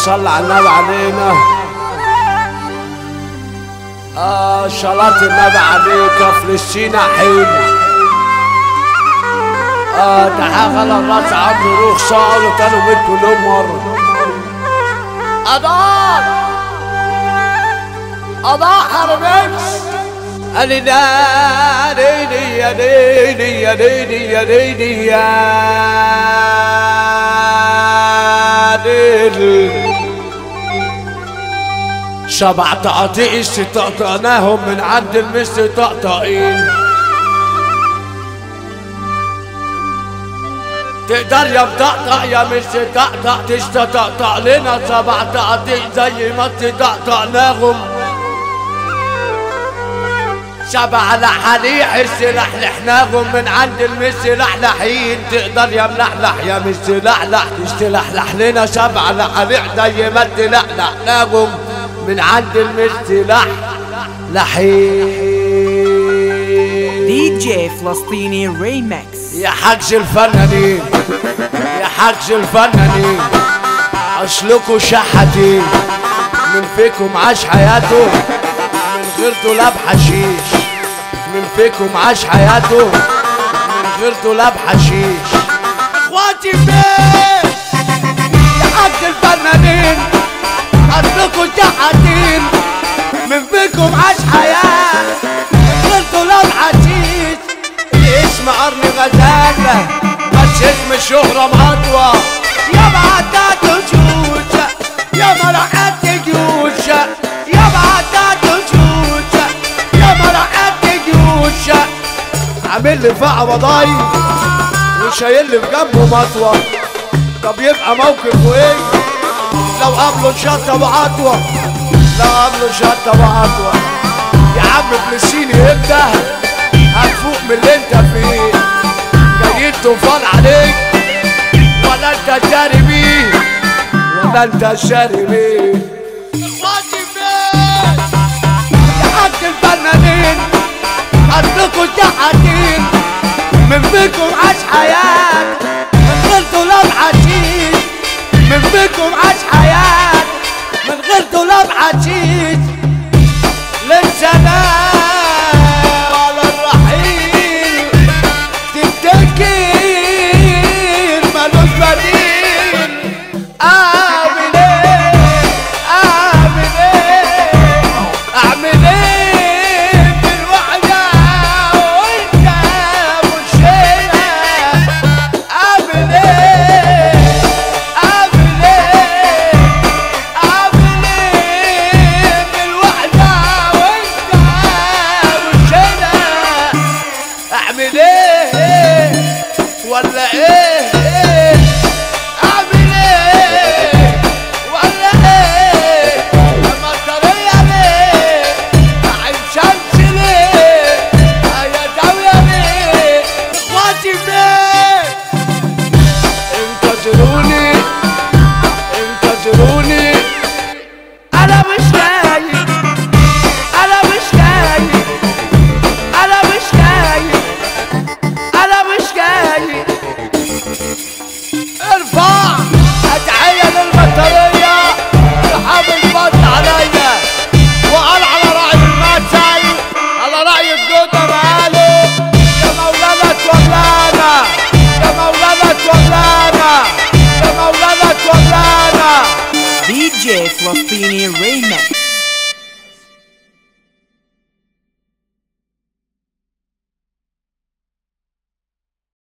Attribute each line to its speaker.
Speaker 1: صل على النبي علينا آه صلاة النبي عليك فلسطين حين آه تحاغل الراس عنده روح صار وكانوا بيته لهم مرة أضاء أضاء حرمكس قال لي لا ليلي يا ليلي يا ليلي يا ليلي يا ليلي سبع تقاطيع استطقطقناهم من عند المستطقطقين تقدر يا مطقطق يا مستطقطق تستطقطق لنا سبع تقاطيع زي ما استطقطقناهم سبع لحليح استلحلحناهم من عند المستلحلحين تقدر يا ملحلح يا مستلحلح تستلحلح لنا سبع لحليح زي ما استلحلحناهم من عند المستلحلحين
Speaker 2: دي جي فلسطيني ريمكس
Speaker 1: يا حجز الفنانين يا حجز الفنانين اصلكوا شحتين من فيكم عاش حياته من غير دولاب حشيش من فيكم عاش حياته من غير دولاب حشيش اخواتي فين يا حجز الفنانين اصلكوا شحتين من فيكم عاش حياة من غير دولاب حشيش اسم قرن غزالة بس اسم الشهرة مقطوة يا بعدات جوجة يا مرحت جوجة يا بعدات جوجة يا مرحت جوجة عامل لي فقع بضاي وشايل لي في جنبه مطوة طب يبقى موقفه ايه لو قابله شطة وعطوة لو قابله شطة وعطوة يا عم فلسطيني ابدا هتفوق من اللي انت فيه جاي الطوفان عليك ولا انت شاري بيه ولا انت شاري بيه اخواتي فين يا حاج الفنانين قدكوا شحاتين من فيكم عاش حياة من غير دولاب حشيش من فيكم عاش حياة من غير دولاب حشيش للسلام على الرحيل تفتكر ملوش بديل اعمل ايه اعمل ايه اعمل ايه في الوحدة وانت مش هنا اعمل ايه اعمل ايه اعمل ايه في الوحدة وانت مش هنا اعمل ايه ولا ايه اعمل ايه ولا ايه لما الطريقة ليه عين شمس ليه يا دولة ليه اخواتي فين انتظروني انتظروني انا مش جاي انا مش جاي انا مش جاي انا مش جاي ارفع ادعية للبطارية صحاب الفضل عليا وقال على رأي المثل على رأي الجودة مقاله يا مولانا تولانا يا مولانا تولانا يا مولانا تولانا
Speaker 2: دي جي فلسطيني ريمكس